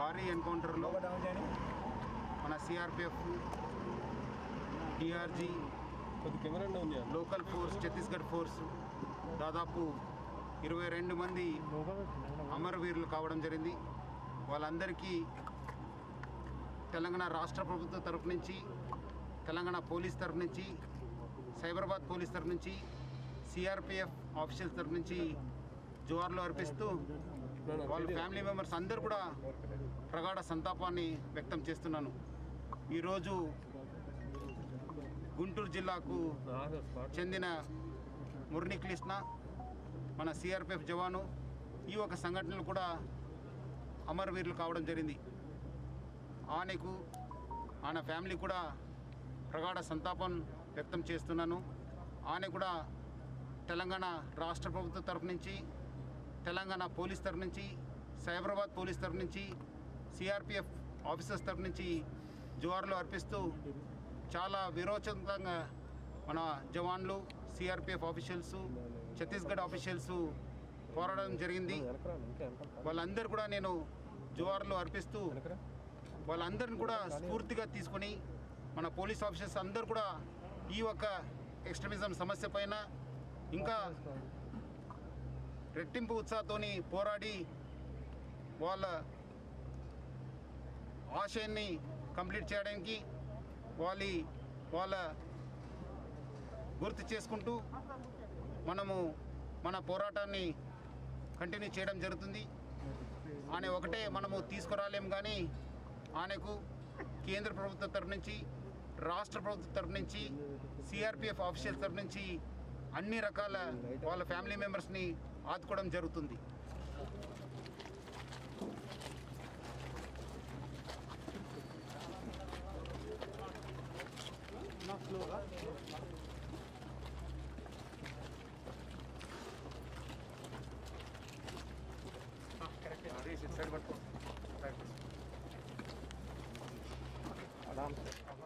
భారీ ఎన్కౌంటర్లో మన సిఆర్పిఎఫ్ డిఆర్జీ కొద్ది కెమెరా ఉంది లోకల్ ఫోర్స్ ఛత్తీస్గఢ్ ఫోర్స్ దాదాపు ఇరవై రెండు మంది అమరవీరులు కావడం జరిగింది వాళ్ళందరికీ తెలంగాణ రాష్ట్ర ప్రభుత్వం తరపు నుంచి తెలంగాణ పోలీస్ తరపు నుంచి సైబరాబాద్ పోలీస్ తరపు నుంచి సిఆర్పిఎఫ్ ఆఫీషియల్స్ తరపు నుంచి జోహార్లు అర్పిస్తూ వాళ్ళ ఫ్యామిలీ మెంబర్స్ అందరూ కూడా ప్రగాఢ సంతాపాన్ని వ్యక్తం చేస్తున్నాను ఈరోజు గుంటూరు జిల్లాకు చెందిన మురళీకృష్ణ మన సిఆర్పిఎఫ్ జవాను ఈ ఒక సంఘటనలు కూడా అమరవీరులు కావడం జరిగింది ఆమెకు ఆయన ఫ్యామిలీ కూడా ప్రగాఢ సంతాపం వ్యక్తం చేస్తున్నాను ఆమె కూడా తెలంగాణ రాష్ట్ర ప్రభుత్వం తరఫు నుంచి తెలంగాణ పోలీస్ తరఫు నుంచి సైబరాబాద్ పోలీస్ తరఫు నుంచి సిఆర్పిఎఫ్ ఆఫీసర్స్ తరఫు నుంచి జోహార్లు అర్పిస్తూ చాలా విరోచకంగా మన జవాన్లు సిఆర్పిఎఫ్ ఆఫీషియల్స్ ఛత్తీస్గఢ్ ఆఫీషియల్స్ పోరాడడం జరిగింది వాళ్ళందరూ కూడా నేను జోహార్లు అర్పిస్తూ వాళ్ళందరిని కూడా స్ఫూర్తిగా తీసుకొని మన పోలీస్ ఆఫీసర్స్ అందరూ కూడా ఈ ఒక్క ఎక్స్ట్రీమిజం సమస్య పైన ఇంకా రెట్టింపు ఉత్సాహంతోని పోరాడి వాళ్ళ ఆశయాన్ని కంప్లీట్ చేయడానికి వాళ్ళ వాళ్ళ గుర్తు చేసుకుంటూ మనము మన పోరాటాన్ని కంటిన్యూ చేయడం జరుగుతుంది ఆయన ఒకటే మనము తీసుకురాలేం కానీ ఆయనకు కేంద్ర ప్రభుత్వం తరపు నుంచి రాష్ట్ర ప్రభుత్వం తరపు నుంచి సిఆర్పిఎఫ్ ఆఫీషియల్స్ తరపు నుంచి అన్ని రకాల వాళ్ళ ఫ్యామిలీ మెంబర్స్ని ఆదుకోవడం జరుగుతుంది ఆరామ్